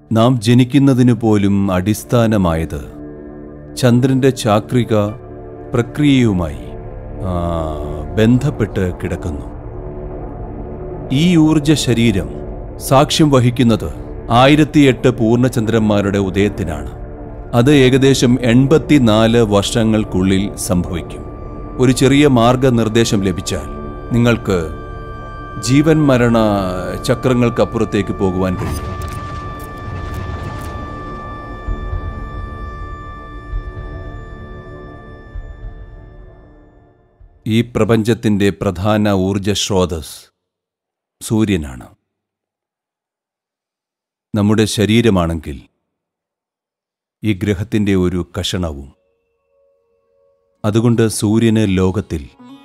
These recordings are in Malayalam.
നാം ജനിക്കുന്നതിനു പോലും അടിസ്ഥാനമായത് ചന്ദ്രന്റെ ചാക്രിക പ്രക്രിയയുമായി ആ, ബന്ധപ്പെട്ട് കിടക്കുന്നു ഈ ഊർജ ശരീരം സാക്ഷ്യം വഹിക്കുന്നത് ആയിരത്തിയെട്ട് പൂർണ്ണചന്ദ്രന്മാരുടെ ഉദയത്തിനാണ് അത് ഏകദേശം എൺപത്തിനാല് വർഷങ്ങൾക്കുള്ളിൽ സംഭവിക്കും ഒരു ചെറിയ മാർഗനിർദ്ദേശം ലഭിച്ചാൽ നിങ്ങൾക്ക് ജീവൻ മരണ ചക്രങ്ങൾക്കപ്പുറത്തേക്ക് പോകുവാൻ കഴിയും ഈ പ്രപഞ്ചത്തിന്റെ പ്രധാന ഊർജ സ്രോതസ് സൂര്യനാണ് നമ്മുടെ ശരീരമാണെങ്കിൽ ഈ ഗ്രഹത്തിന്റെ ഒരു കഷണവും അതുകൊണ്ട് സൂര്യന് ലോകത്തിൽ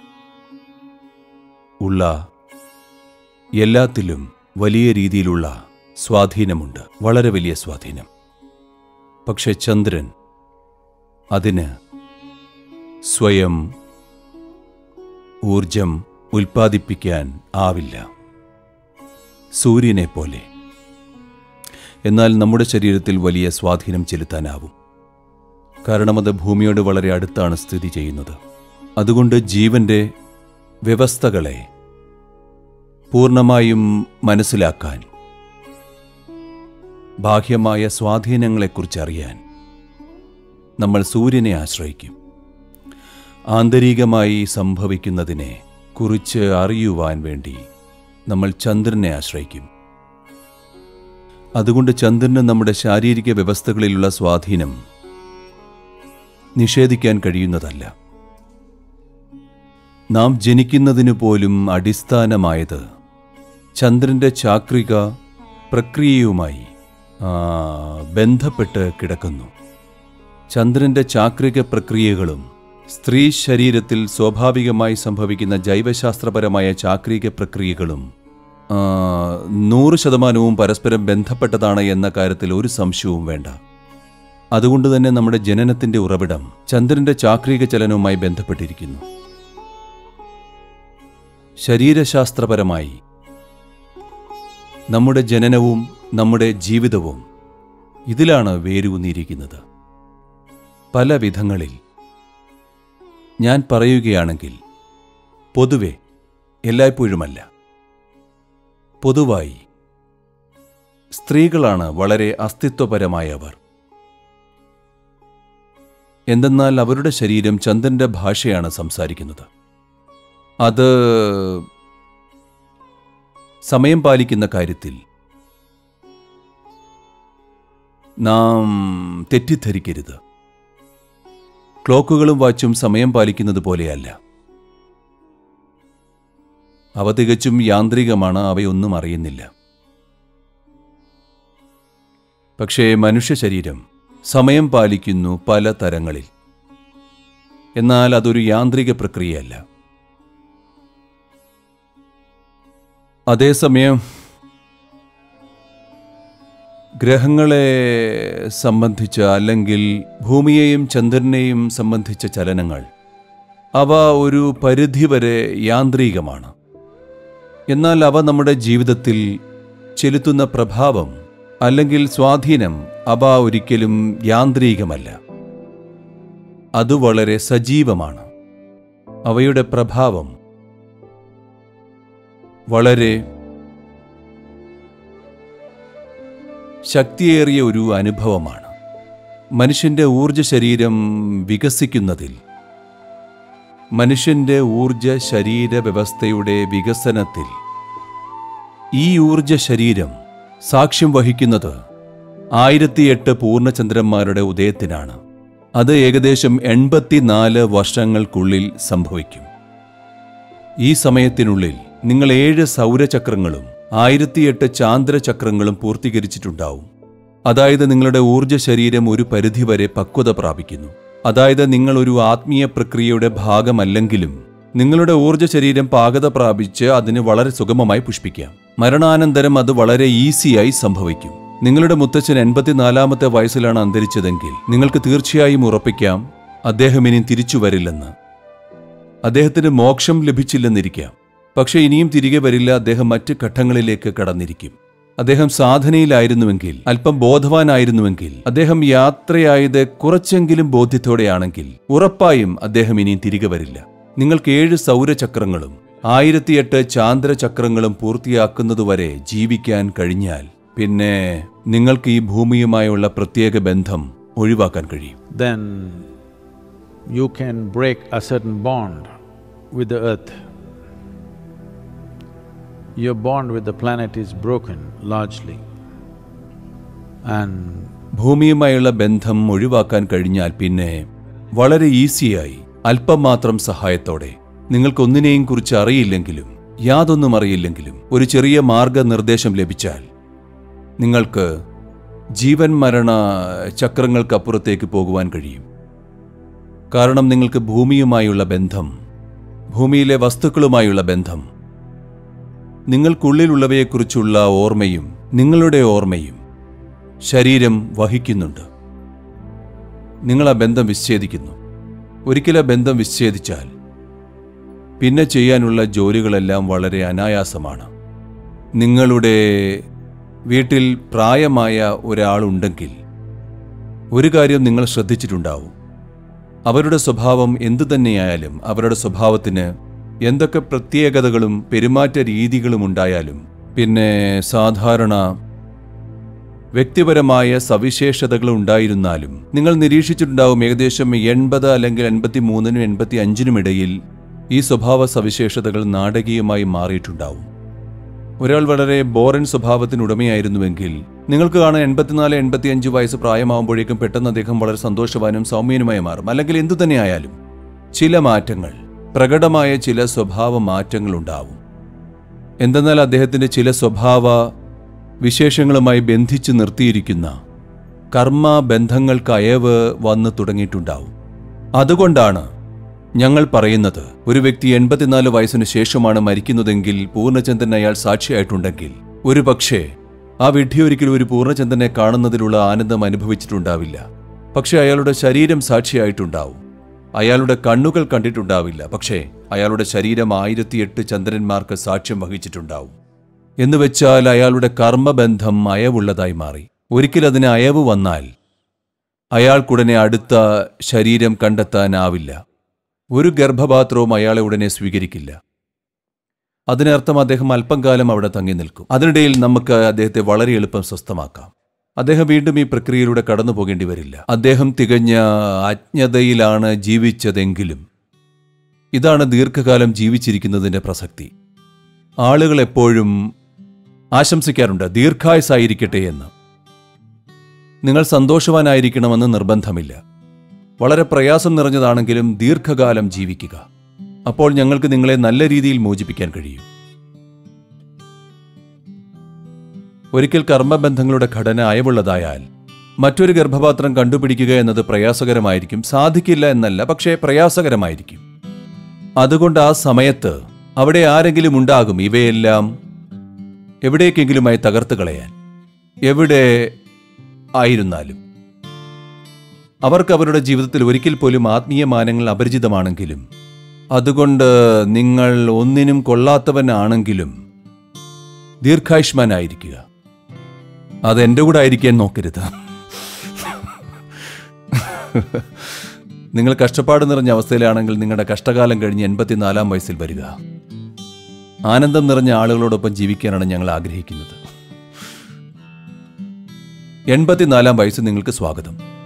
ഉള്ള എല്ലാത്തിലും വലിയ രീതിയിലുള്ള സ്വാധീനമുണ്ട് വളരെ വലിയ സ്വാധീനം പക്ഷെ ചന്ദ്രൻ അതിന് സ്വയം ഊർജം ഉൽപ്പാദിപ്പിക്കാൻ ആവില്ല സൂര്യനെ പോലെ എന്നാൽ നമ്മുടെ ശരീരത്തിൽ വലിയ സ്വാധീനം ചെലുത്താനാവും കാരണം അത് ഭൂമിയോട് വളരെ അടുത്താണ് സ്ഥിതി ചെയ്യുന്നത് അതുകൊണ്ട് ജീവന്റെ വ്യവസ്ഥകളെ പൂർണ്ണമായും മനസ്സിലാക്കാൻ ബാഹ്യമായ സ്വാധീനങ്ങളെക്കുറിച്ച് അറിയാൻ നമ്മൾ സൂര്യനെ ആശ്രയിക്കും ആന്തരികമായി സംഭവിക്കുന്നതിനെ കുറിച്ച് അറിയുവാൻ വേണ്ടി നമ്മൾ ചന്ദ്രനെ ആശ്രയിക്കും അതുകൊണ്ട് ചന്ദ്രന് നമ്മുടെ ശാരീരിക വ്യവസ്ഥകളിലുള്ള സ്വാധീനം നിഷേധിക്കാൻ കഴിയുന്നതല്ല നാം ജനിക്കുന്നതിനു പോലും അടിസ്ഥാനമായത് ചന്ദ്രന്റെ ചാക്രിക പ്രക്രിയയുമായി ആ, ബന്ധപ്പെട്ട് കിടക്കുന്നു ചന്ദ്രന്റെ ചാക്രിക പ്രക്രിയകളും സ്ത്രീ ശരീരത്തിൽ സ്വാഭാവികമായി സംഭവിക്കുന്ന ജൈവശാസ്ത്രപരമായ ചാക്രിക പ്രക്രിയകളും ആ, നൂറ് ശതമാനവും പരസ്പരം ബന്ധപ്പെട്ടതാണ് എന്ന കാര്യത്തിൽ ഒരു സംശയവും വേണ്ട അതുകൊണ്ട് തന്നെ നമ്മുടെ ജനനത്തിന്റെ ഉറവിടം ചന്ദ്രന്റെ ചാക്രിക ചലനവുമായി ബന്ധപ്പെട്ടിരിക്കുന്നു ശരീരശാസ്ത്രപരമായി നമ്മുടെ ജനനവും നമ്മുടെ ജീവിതവും ഇതിലാണ് വേരൂന്നിയിരിക്കുന്നത് പല വിധങ്ങളിൽ ഞാൻ പറയുകയാണെങ്കിൽ പൊതുവെ എല്ലായ്പ്പോഴുമല്ല പൊതുവായി സ്ത്രീകളാണ് വളരെ അസ്തിത്വപരമായവർ എന്തെന്നാൽ അവരുടെ ശരീരം ചന്ദ്രന്റെ ഭാഷയാണ് സംസാരിക്കുന്നത് അത് സമയം പാലിക്കുന്ന കാര്യത്തിൽ നാം തെറ്റിദ്ധരിക്കരുത് ക്ലോക്കുകളും വാച്ചും സമയം പാലിക്കുന്നത് പോലെയല്ല അവ തികച്ചും യാന്ത്രികമാണ് അവയൊന്നും അറിയുന്നില്ല പക്ഷേ മനുഷ്യ ശരീരം സമയം പാലിക്കുന്നു പല തരങ്ങളിൽ എന്നാൽ അതൊരു യാന്ത്രിക പ്രക്രിയയല്ല അതേസമയം ഗ്രഹങ്ങളെ സംബന്ധിച്ച അല്ലെങ്കിൽ ഭൂമിയെയും ചന്ദ്രനെയും സംബന്ധിച്ച ചലനങ്ങൾ അവ ഒരു പരിധിവരെ യാന്ത്രികമാണ് എന്നാൽ അവ നമ്മുടെ ജീവിതത്തിൽ ചെലുത്തുന്ന പ്രഭാവം അല്ലെങ്കിൽ സ്വാധീനം അവ ഒരിക്കലും യാന്ത്രികമല്ല അത് വളരെ സജീവമാണ് അവയുടെ പ്രഭാവം വളരെ ശക്തിയേറിയ ഒരു അനുഭവമാണ് മനുഷ്യന്റെ ഊർജ ശരീരം വികസിക്കുന്നതിൽ മനുഷ്യന്റെ ഊർജ ശരീര വ്യവസ്ഥയുടെ വികസനത്തിൽ ഈ ഊർജ ശരീരം സാക്ഷ്യം വഹിക്കുന്നത് ആയിരത്തിയെട്ട് പൂർണ്ണചന്ദ്രന്മാരുടെ ഉദയത്തിനാണ് അത് ഏകദേശം എൺപത്തിനാല് വർഷങ്ങൾക്കുള്ളിൽ സംഭവിക്കും ഈ സമയത്തിനുള്ളിൽ നിങ്ങൾ ഏഴ് സൗരചക്രങ്ങളും ആയിരത്തിയെട്ട് ചാന്ദ്രചക്രങ്ങളും പൂർത്തീകരിച്ചിട്ടുണ്ടാവും അതായത് നിങ്ങളുടെ ഊർജ ശരീരം ഒരു പരിധിവരെ പക്വത പ്രാപിക്കുന്നു അതായത് നിങ്ങൾ ഒരു ആത്മീയ പ്രക്രിയയുടെ ഭാഗമല്ലെങ്കിലും നിങ്ങളുടെ ഊർജ ശരീരം പാകത പ്രാപിച്ച് അതിന് വളരെ സുഗമമായി പുഷ്പിക്കാം മരണാനന്തരം അത് വളരെ ഈസിയായി സംഭവിക്കും നിങ്ങളുടെ മുത്തച്ഛൻ എൺപത്തിനാലാമത്തെ വയസ്സിലാണ് അന്തരിച്ചതെങ്കിൽ നിങ്ങൾക്ക് തീർച്ചയായും ഉറപ്പിക്കാം അദ്ദേഹം ഇനി തിരിച്ചു വരില്ലെന്ന് അദ്ദേഹത്തിന് മോക്ഷം ലഭിച്ചില്ലെന്നിരിക്കാം പക്ഷെ ഇനിയും തിരികെ വരില്ല അദ്ദേഹം മറ്റ് ഘട്ടങ്ങളിലേക്ക് കടന്നിരിക്കും അദ്ദേഹം സാധനയിലായിരുന്നുവെങ്കിൽ അല്പം ബോധവാനായിരുന്നുവെങ്കിൽ അദ്ദേഹം യാത്രയായത് കുറച്ചെങ്കിലും ബോധ്യത്തോടെയാണെങ്കിൽ ഉറപ്പായും അദ്ദേഹം ഇനിയും തിരികെ വരില്ല നിങ്ങൾക്ക് ഏഴ് സൗരചക്രങ്ങളും ആയിരത്തിയെട്ട് ചാന്ദ്രചക്രങ്ങളും പൂർത്തിയാക്കുന്നതുവരെ ജീവിക്കാൻ കഴിഞ്ഞാൽ പിന്നെ നിങ്ങൾക്ക് ഈ ഭൂമിയുമായുള്ള പ്രത്യേക ബന്ധം ഒഴിവാക്കാൻ കഴിയും then you can break a certain bond with the earth. Your bond with the planet is broken largely. And ഭൂമിയുമായുള്ള ബന്ധം ഒഴിവാക്കാൻ കഴിഞ്ഞാൽ പിന്നെ വളരെ ഈസിയായി അല്പം മാത്രം സഹായത്തോടെ നിങ്ങൾക്കൊന്നിനെയും കുറിച്ച് അറിയില്ലെങ്കിലും യാതൊന്നും അറിയില്ലെങ്കിലും ഒരു ചെറിയ മാർഗനിർദ്ദേശം ലഭിച്ചാൽ നിങ്ങൾക്ക് ജീവൻ മരണ ചക്രങ്ങൾക്കപ്പുറത്തേക്ക് പോകുവാൻ കഴിയും കാരണം നിങ്ങൾക്ക് ഭൂമിയുമായുള്ള ബന്ധം ഭൂമിയിലെ വസ്തുക്കളുമായുള്ള ബന്ധം നിങ്ങൾക്കുള്ളിലുള്ളവയെക്കുറിച്ചുള്ള ഓർമ്മയും നിങ്ങളുടെ ഓർമ്മയും ശരീരം വഹിക്കുന്നുണ്ട് നിങ്ങൾ ആ ബന്ധം വിച്ഛേദിക്കുന്നു ഒരിക്കൽ ആ ബന്ധം വിച്ഛേദിച്ചാൽ പിന്നെ ചെയ്യാനുള്ള ജോലികളെല്ലാം വളരെ അനായാസമാണ് നിങ്ങളുടെ വീട്ടിൽ പ്രായമായ ഒരാളുണ്ടെങ്കിൽ ഒരു കാര്യം നിങ്ങൾ ശ്രദ്ധിച്ചിട്ടുണ്ടാവും അവരുടെ സ്വഭാവം എന്തു തന്നെയായാലും അവരുടെ സ്വഭാവത്തിന് എന്തൊക്കെ പ്രത്യേകതകളും പെരുമാറ്റ രീതികളും ഉണ്ടായാലും പിന്നെ സാധാരണ വ്യക്തിപരമായ സവിശേഷതകൾ ഉണ്ടായിരുന്നാലും നിങ്ങൾ നിരീക്ഷിച്ചിട്ടുണ്ടാവും ഏകദേശം എൺപത് അല്ലെങ്കിൽ എൺപത്തി മൂന്നിനും എൺപത്തി അഞ്ചിനും ഇടയിൽ ഈ സ്വഭാവ സവിശേഷതകൾ നാടകീയമായി മാറിയിട്ടുണ്ടാവും ഒരാൾ വളരെ ബോറൻ സ്വഭാവത്തിനുടമയായിരുന്നുവെങ്കിൽ നിങ്ങൾക്ക് കാണാൻ എൺപത്തിനാല് എൺപത്തി അഞ്ച് വയസ്സ് പ്രായമാകുമ്പോഴേക്കും പെട്ടെന്ന് അദ്ദേഹം വളരെ സന്തോഷവാനും സൗമ്യനുമായി മാറും അല്ലെങ്കിൽ എന്തു തന്നെയായാലും ചില മാറ്റങ്ങൾ പ്രകടമായ ചില സ്വഭാവ മാറ്റങ്ങൾ ഉണ്ടാവും എന്തെന്നാൽ അദ്ദേഹത്തിന്റെ ചില സ്വഭാവ വിശേഷങ്ങളുമായി ബന്ധിച്ചു നിർത്തിയിരിക്കുന്ന കർമ്മ ബന്ധങ്ങൾക്ക് അയവ് വന്നു തുടങ്ങിയിട്ടുണ്ടാവും അതുകൊണ്ടാണ് ഞങ്ങൾ പറയുന്നത് ഒരു വ്യക്തി എൺപത്തിനാല് വയസ്സിനു ശേഷമാണ് മരിക്കുന്നതെങ്കിൽ പൂർണ്ണചന്ദ്രൻ അയാൾ സാക്ഷിയായിട്ടുണ്ടെങ്കിൽ ഒരു പക്ഷേ ആ വിഡ്ഢി ഒരിക്കലും ഒരു പൂർണ്ണചന്ദ്രനെ കാണുന്നതിലുള്ള ആനന്ദം അനുഭവിച്ചിട്ടുണ്ടാവില്ല പക്ഷേ അയാളുടെ ശരീരം സാക്ഷിയായിട്ടുണ്ടാവും അയാളുടെ കണ്ണുകൾ കണ്ടിട്ടുണ്ടാവില്ല പക്ഷേ അയാളുടെ ശരീരം ആയിരത്തിയെട്ട് ചന്ദ്രന്മാർക്ക് സാക്ഷ്യം വഹിച്ചിട്ടുണ്ടാവും എന്ന് വെച്ചാൽ അയാളുടെ കർമ്മബന്ധം അയവുള്ളതായി മാറി ഒരിക്കൽ അതിന് അയവ് വന്നാൽ അയാൾക്കുടനെ അടുത്ത ശരീരം കണ്ടെത്താനാവില്ല ഒരു ഗർഭപാത്രവും അയാളെ ഉടനെ സ്വീകരിക്കില്ല അതിനർത്ഥം അദ്ദേഹം അല്പം കാലം അവിടെ തങ്ങി നിൽക്കും അതിനിടയിൽ നമുക്ക് അദ്ദേഹത്തെ വളരെ എളുപ്പം സ്വസ്ഥമാക്കാം അദ്ദേഹം വീണ്ടും ഈ പ്രക്രിയയിലൂടെ കടന്നു പോകേണ്ടി വരില്ല അദ്ദേഹം തികഞ്ഞ അജ്ഞതയിലാണ് ജീവിച്ചതെങ്കിലും ഇതാണ് ദീർഘകാലം ജീവിച്ചിരിക്കുന്നതിന്റെ പ്രസക്തി ആളുകൾ എപ്പോഴും ആശംസിക്കാറുണ്ട് ദീർഘായുസായിരിക്കട്ടെ എന്ന് നിങ്ങൾ സന്തോഷവാനായിരിക്കണമെന്ന് നിർബന്ധമില്ല വളരെ പ്രയാസം നിറഞ്ഞതാണെങ്കിലും ദീർഘകാലം ജീവിക്കുക അപ്പോൾ ഞങ്ങൾക്ക് നിങ്ങളെ നല്ല രീതിയിൽ മോചിപ്പിക്കാൻ കഴിയും ഒരിക്കൽ കർമ്മബന്ധങ്ങളുടെ ഘടന അയവുള്ളതായാൽ മറ്റൊരു ഗർഭപാത്രം കണ്ടുപിടിക്കുക എന്നത് പ്രയാസകരമായിരിക്കും സാധിക്കില്ല എന്നല്ല പക്ഷേ പ്രയാസകരമായിരിക്കും അതുകൊണ്ട് ആ സമയത്ത് അവിടെ ആരെങ്കിലും ഉണ്ടാകും ഇവയെല്ലാം എവിടേക്കെങ്കിലുമായി തകർത്ത് കളയാൻ എവിടെ ആയിരുന്നാലും അവർക്ക് അവരുടെ ജീവിതത്തിൽ ഒരിക്കൽ പോലും ആത്മീയ മാനങ്ങൾ അപരിചിതമാണെങ്കിലും അതുകൊണ്ട് നിങ്ങൾ ഒന്നിനും കൊള്ളാത്തവനാണെങ്കിലും ദീർഘായുഷ്മാനായിരിക്കുക അത് എൻ്റെ കൂടെ ആയിരിക്കാൻ നോക്കരുത് നിങ്ങൾ കഷ്ടപ്പാട് നിറഞ്ഞ അവസ്ഥയിലാണെങ്കിൽ നിങ്ങളുടെ കഷ്ടകാലം കഴിഞ്ഞ് എൺപത്തിനാലാം വയസ്സിൽ വരിക ആനന്ദം നിറഞ്ഞ ആളുകളോടൊപ്പം ജീവിക്കാനാണ് ഞങ്ങൾ ആഗ്രഹിക്കുന്നത് എൺപത്തിനാലാം വയസ്സ് നിങ്ങൾക്ക് സ്വാഗതം